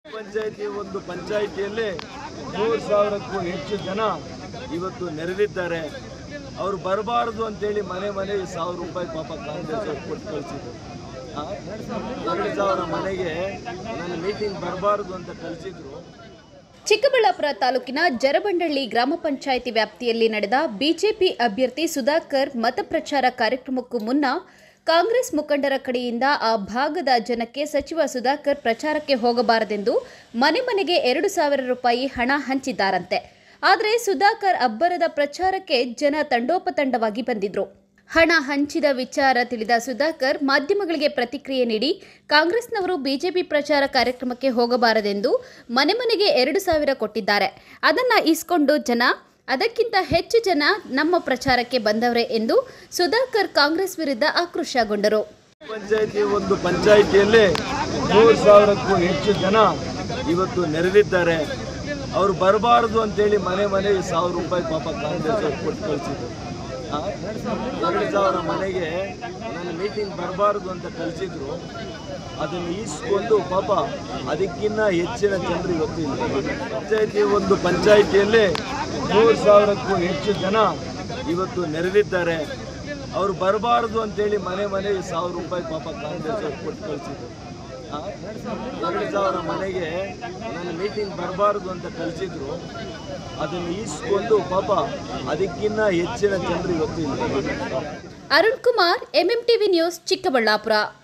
ಪಂಚಾಯತಿ ಒಂದು ಪಂಚಾಯಿತಿಯಲ್ಲಿ ಮೂರು ಸಾವಿರಕ್ಕೂ ಹೆಚ್ಚು ಜನ ಇವತ್ತು ನೆರೆದಿದ್ದಾರೆ ಅವ್ರು ಬರಬಾರ್ದು ಅಂತೇಳಿ ಮನೆ ಮನೆಗೆ ಸಾವಿರ ರೂಪಾಯಿ ಪಾಪ ಕಾಂಗ್ರೆಸ್ ಅವ್ರು ಕೊಟ್ಟು ಕಳಿಸಿದ್ರು ಎರಡು ಸಾವಿರ ಮನೆಗೆ ನನ್ನ ಮೀಟಿಂಗ್ ಬರಬಾರ್ದು ಅಂತ ಕಳಿಸಿದ್ರು ಚಿಕ್ಕಬಳ್ಳಾಪುರ ತಾಲೂಕಿನ ಜರಬಂಡಳ್ಳಿ ಗ್ರಾಮ ಪಂಚಾಯಿತಿ ವ್ಯಾಪ್ತಿಯಲ್ಲಿ ನಡೆದ ಬಿಜೆಪಿ ಅಭ್ಯರ್ಥಿ ಸುಧಾಕರ್ ಮತಪ್ರಚಾರ ಕಾರ್ಯಕ್ರಮಕ್ಕೂ ಮುನ್ನ ಕಾಂಗ್ರೆಸ್ ಮುಖಂಡರ ಕಡೆಯಿಂದ ಆ ಭಾಗದ ಜನಕ್ಕೆ ಸಚಿವ ಸುಧಾಕರ್ ಪ್ರಚಾರಕ್ಕೆ ಹೋಗಬಾರದೆಂದು ಮನೆ ಮನೆಗೆ ಎರಡು ಸಾವಿರ ರೂಪಾಯಿ ಹಣ ಹಂಚಿದ್ದಾರಂತೆ ಆದರೆ ಸುಧಾಕರ್ ಅಬ್ಬರದ ಪ್ರಚಾರಕ್ಕೆ ಜನ ತಂಡೋಪತಂಡವಾಗಿ ಬಂದಿದ್ರು ಹಣ ಹಂಚಿದ ವಿಚಾರ ತಿಳಿದ ಸುಧಾಕರ್ ಮಾಧ್ಯಮಗಳಿಗೆ ಪ್ರತಿಕ್ರಿಯೆ ನೀಡಿ ಕಾಂಗ್ರೆಸ್ನವರು ಬಿಜೆಪಿ ಪ್ರಚಾರ ಕಾರ್ಯಕ್ರಮಕ್ಕೆ ಹೋಗಬಾರದೆಂದು ಮನೆ ಮನೆಗೆ ಎರಡು ಸಾವಿರ ಕೊಟ್ಟಿದ್ದಾರೆ ಅದನ್ನ ಇಸ್ಕೊಂಡು ಜನ ಅದಕ್ಕಿಂತ ಹೆಚ್ಚು ಜನ ನಮ್ಮ ಪ್ರಚಾರಕ್ಕೆ ಬಂದವರೇ ಎಂದು ಸುಧಾಕರ್ ಕಾಂಗ್ರೆಸ್ ವಿರುದ್ಧ ಆಕ್ರೋಶಗೊಂಡರು ಪಂಚಾಯತಿ ಒಂದು ಪಂಚಾಯಿತಿಯಲ್ಲಿ ಮೂರು ಸಾವಿರಕ್ಕೂ ಹೆಚ್ಚು ಜನ ಇವತ್ತು ನೆರೆದಿದ್ದಾರೆ ಅವ್ರು ಬರಬಾರ್ದು ಅಂತೇಳಿ ಮನೆ ಮನೆಗೆ ಸಾವಿರ ರೂಪಾಯಿ ಪಾಪ ಕಾಂಗ್ರೆಸ್ ಅವ್ರು ಕೊಟ್ಟು ಕಳಿಸಿದ್ರು ಎರಡು ಸಾವಿರ ಮನೆಗೆ ನನ್ನ ಮೀಟಿಂಗ್ ಬರಬಾರ್ದು ಅಂತ ಕಳಿಸಿದ್ರು ಅದನ್ನು ಈಸ್ಕೊಂಡು ಪಾಪ ಅದಕ್ಕಿಂತ ಹೆಚ್ಚಿನ ಜನರು ಇವತ್ತು ಇಲ್ಲಿ ಪಂಚಾಯತಿ ಒಂದು ಪಂಚಾಯಿತಿಯಲ್ಲಿ ಮೂರು ಸಾವಿರಕ್ಕೂ ಹೆಚ್ಚು ಜನ ಇವತ್ತು ನೆರೆದಿದ್ದಾರೆ ಅವ್ರು ಬರಬಾರ್ದು ಅಂತೇಳಿ ಮನೆ ಮನೆಗೆ ಸಾವಿರ ರೂಪಾಯಿ ಪಾಪ ಕಾಂಗ್ರೆಸ್ ಅವ್ರು ಕೊಟ್ಟು ಕಳಿಸಿದ್ರು ಎರಡು ಸಾವಿರ ಮನೆಗೆ ನನ್ನ ಮೀಟಿಂಗ್ ಬರಬಾರ್ದು ಅಂತ ಕಳಿಸಿದ್ರು ಅದನ್ನು ಈಸ್ಕೊಂಡು ಪಾಪ ಅದಕ್ಕಿಂತ ಹೆಚ್ಚಿನ ಜನರು ಇವತ್ತು ಇಲ್ಲಿ ಅರುಣ್ ಕುಮಾರ್ ಎಂಎಂಟಿವಿ ನ್ಯೂಸ್ ಚಿಕ್ಕಬಳ್ಳಾಪುರ